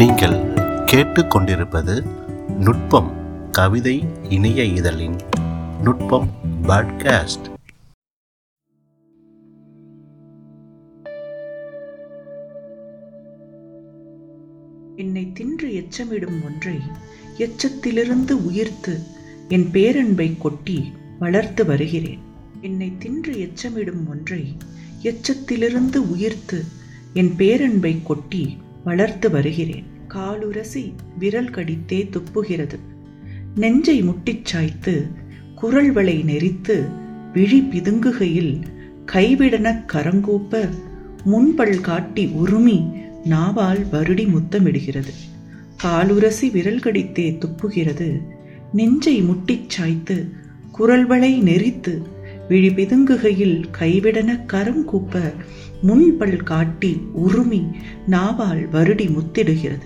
நீங்கள் கேட்டுக்கொண்டிருப்பது நுட்பம் கவிதை இணைய இதழின் நுட்பம் பாட்காஸ்ட் என்னை தின்று எச்சமிடும் ஒன்றை எச்சத்திலிருந்து உயிர்த்து என் பேரன்பை கொட்டி வளர்த்து வருகிறேன் என்னை தின்று எச்சமிடும் ஒன்றை எச்சத்திலிருந்து உயிர்த்து என் பேரன்பை கொட்டி வளர்த்து வருகிறேன் காலுரசி விரல் கடித்தே துப்புகிறது நெஞ்சை முட்டிச் சாய்த்து குரல்வளை நெறித்து விழி பிதுங்குகையில் கைவிடனக் கரங்கூப்ப முன்பல் காட்டி உருமி நாவால் வருடி முத்தமிடுகிறது காலுரசி விரல் கடித்தே துப்புகிறது நெஞ்சை முட்டிச் சாய்த்து குரல்வளை நெறித்து விழி பிதுங்குகையில் கைவிடன கரம் கூப்ப முன்பல் காட்டி உருமி நாவால் வருடி முத்திடுகிறது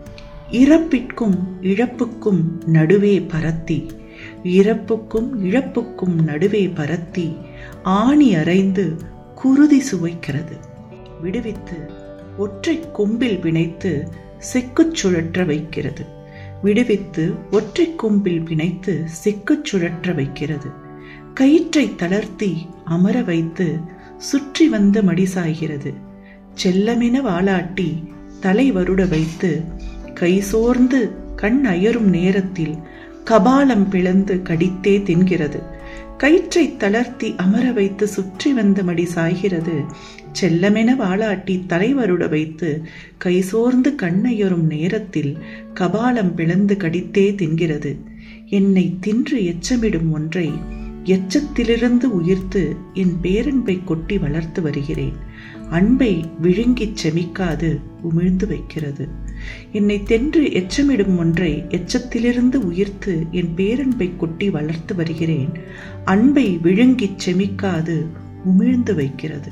இறப்பிற்கும் இழப்புக்கும் நடுவே பரத்தி இறப்புக்கும் இழப்புக்கும் நடுவே பரத்தி ஆணி அரைந்து குருதி சுவைக்கிறது விடுவித்து ஒற்றை கொம்பில் பிணைத்து செக்குச் சுழற்ற வைக்கிறது விடுவித்து ஒற்றை கொம்பில் பிணைத்து செக்குச் சுழற்ற வைக்கிறது கயிற்றை தளர்த்தி அமர வைத்து சுற்றி வந்து மடிசாய்கிறது செல்லமென வாலாட்டி தலை வருட வைத்து கை சோர்ந்து கண் அயரும் நேரத்தில் கபாலம் பிளந்து கடித்தே தின்கிறது கயிற்றை தளர்த்தி அமர வைத்து சுற்றி வந்து மடி சாய்கிறது செல்லமென வாளாட்டி தலைவருட வைத்து கை சோர்ந்து கண்ணயரும் நேரத்தில் கபாலம் பிளந்து கடித்தே தின்கிறது என்னை தின்று எச்சமிடும் ஒன்றை எச்சத்திலிருந்து உயிர்த்து என் பேரன்பை கொட்டி வளர்த்து வருகிறேன் அன்பை விழுங்கிச் செமிக்காது உமிழ்ந்து வைக்கிறது என்னை தென்று எச்சமிடும் ஒன்றை எச்சத்திலிருந்து உயிர்த்து என் பேரன்பை கொட்டி வளர்த்து வருகிறேன் அன்பை விழுங்கிச் செமிக்காது உமிழ்ந்து வைக்கிறது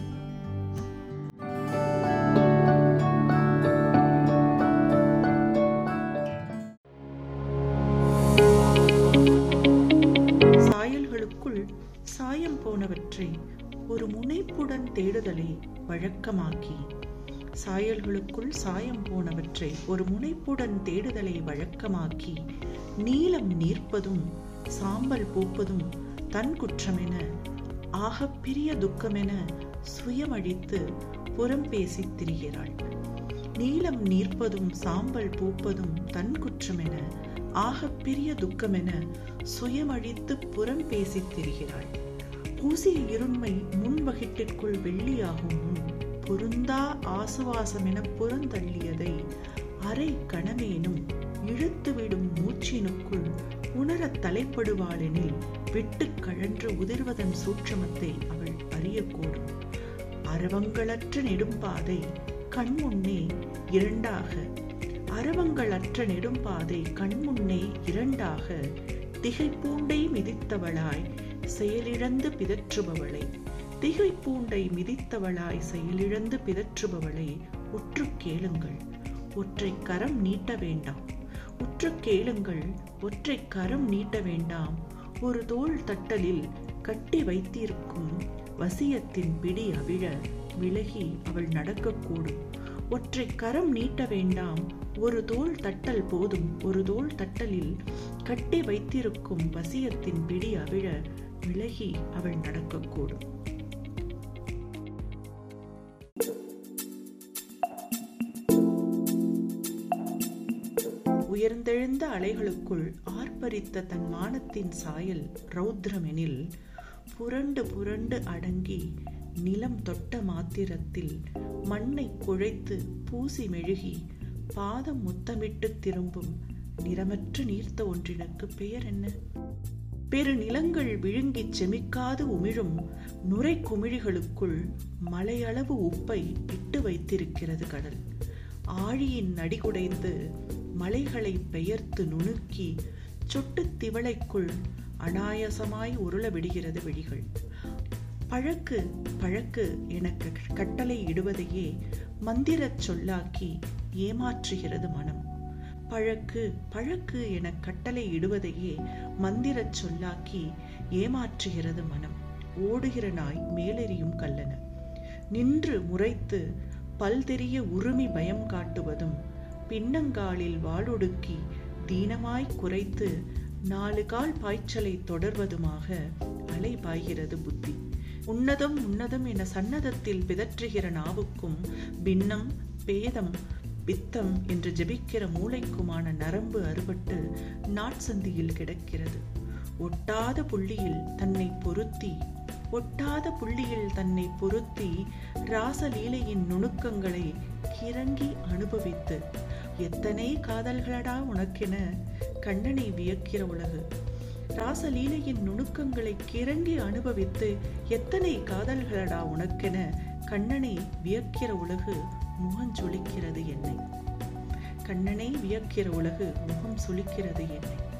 சாயல்களுக்குள் சாயம் போனவற்றை ஒரு முனைப்புடன் தேடுதலை வழக்கமாக்கி சாயல்களுக்குள் சாயம் போனவற்றை ஒரு முனைப்புடன் தேடுதலை வழக்கமாக்கி நீலம் நீர்ப்பதும் சாம்பல் பூப்பதும் தன் குற்றமென ஆகப்பிரிய துக்கமென சுயமழித்து புறம் பேசித் திரிகிறாள் நீலம் நீர்ப்பதும் சாம்பல் பூப்பதும் தன் குற்றமென ஆகப்பிரிய துக்கமென சுயமழித்து புறம் பேசித் திரிகிறாள் பூசிய இருண்மை முன்வகிட்டிற்குள் வெள்ளியாகும் முன் பொருந்தா ஆசுவாசமென புறந்தள்ளியதை அரை கணமேனும் இழுத்துவிடும் மூச்சினுக்குள் உணரத் தலைப்படுவாளெனில் விட்டு கழன்று உதிர்வதன் சூட்சமத்தை அவள் அறியக்கூடும் அரவங்களற்ற நெடும்பாதை கண்முன்னே இரண்டாக அரவங்களற்ற நெடும்பாதை கண்முன்னே இரண்டாக திகைப்பூண்டை மிதித்தவளாய் செயலிழந்து பிதற்றுபவளை திகைப்பூண்டை மிதித்தவளாய் செயலிழந்து பிதற்றுபவளை உற்று கேளுங்கள் ஒற்றை கரம் நீட்ட வேண்டாம் உற்று கேளுங்கள் ஒற்றை கரம் நீட்ட வேண்டாம் ஒரு தோள் தட்டலில் கட்டி வைத்திருக்கும் வசியத்தின் பிடி அவிழ விலகி அவள் நடக்கக்கூடும் ஒற்றை கரம் நீட்ட வேண்டாம் ஒரு தோள் தட்டல் போதும் ஒரு தோள் தட்டலில் கட்டி வைத்திருக்கும் வசியத்தின் பிடி அவிழ விலகி அவள் நடக்கக்கூடும் உயர்ந்தெழுந்த அலைகளுக்குள் ஆர்ப்பரித்த தன் மானத்தின் சாயல் ரௌத்ரமெனில் புரண்டு புரண்டு அடங்கி நிலம் தொட்ட மாத்திரத்தில் மண்ணை குழைத்து பூசி மெழுகி பாதம் முத்தமிட்டு திரும்பும் நிறமற்ற நீர்த்த ஒன்றினுக்கு பெயர் என்ன பெரு நிலங்கள் விழுங்கிச் செமிக்காது உமிழும் நுரை குமிழிகளுக்குள் மலையளவு உப்பை இட்டு வைத்திருக்கிறது கடல் ஆழியின் நடிகுடைந்து மலைகளை பெயர்த்து நுணுக்கி சொட்டுத் திவளைக்குள் அனாயசமாய் உருள விடுகிறது விழிகள் பழக்கு பழக்கு எனக்கு கட்டளை இடுவதையே மந்திரச் சொல்லாக்கி ஏமாற்றுகிறது மனம் பழக்கு பழக்கு என கட்டளை இடுவதையே மந்திரச் சொல்லாக்கி ஏமாற்றுகிறது மனம் ஓடுகிற நாய் மேலெறியும் கல்லன நின்று முறைத்து பல்தெரிய உருமி பயம் காட்டுவதும் பின்னங்காலில் வாளொடுக்கி தீனமாய் குறைத்து நாலு கால் பாய்ச்சலை தொடர்வதுமாக அலை பாய்கிறது புத்தி உன்னதம் உன்னதம் என சன்னதத்தில் பிதற்றுகிற நாவுக்கும் பின்னம் பேதம் பித்தம் என்று ஜெபிக்கிற மூளைக்குமான நரம்பு அறுபட்டு நாட்சந்தியில் கிடக்கிறது ஒட்டாத புள்ளியில் தன்னை பொருத்தி ஒட்டாத புள்ளியில் தன்னை பொருத்தி ராசலீலையின் நுணுக்கங்களை கிறங்கி அனுபவித்து எத்தனை காதல்களடா உனக்கென கண்ணனை வியக்கிற உலகு ராசலீலையின் நுணுக்கங்களை கிறங்கி அனுபவித்து எத்தனை காதல்களடா உனக்கென கண்ணனை வியக்கிற உலகு முகம் சுளிக்கிறது என்னை கண்ணனை வியக்கிற உலகு முகம் சுளிக்கிறது என்னை